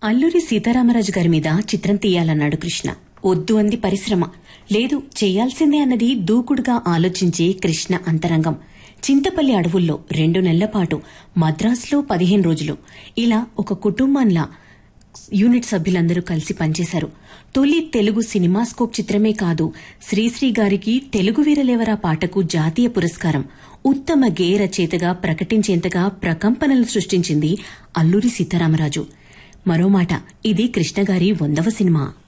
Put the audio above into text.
అల్లూరి సీతారామరాజు గారి మీద చిత్రం తీయాలన్నాడు కృష్ణ వద్దు అంది పరిశ్రమ లేదు చేయాల్సిందే అన్నది దూకుడుగా ఆలోచించే కృష్ణ అంతరంగం చింతపల్లి అడవుల్లో రెండు నెలల పాటు మద్రాసులో పదిహేను రోజులు ఇలా ఒక కుటుంబంలా యూనిట్ సభ్యులందరూ కలిసి పనిచేశారు తొలి తెలుగు సినిమాస్కోప్ చిత్రమే కాదు శ్రీశ్రీ గారికి తెలుగు వీరలేవరా పాటకు జాతీయ పురస్కారం ఉత్తమ గేయ రచయితగా ప్రకటించేంతగా ప్రకంపనలు సృష్టించింది అల్లూరి సీతారామరాజు మరో మాట ఇది కృష్ణగారి వందవ సినిమా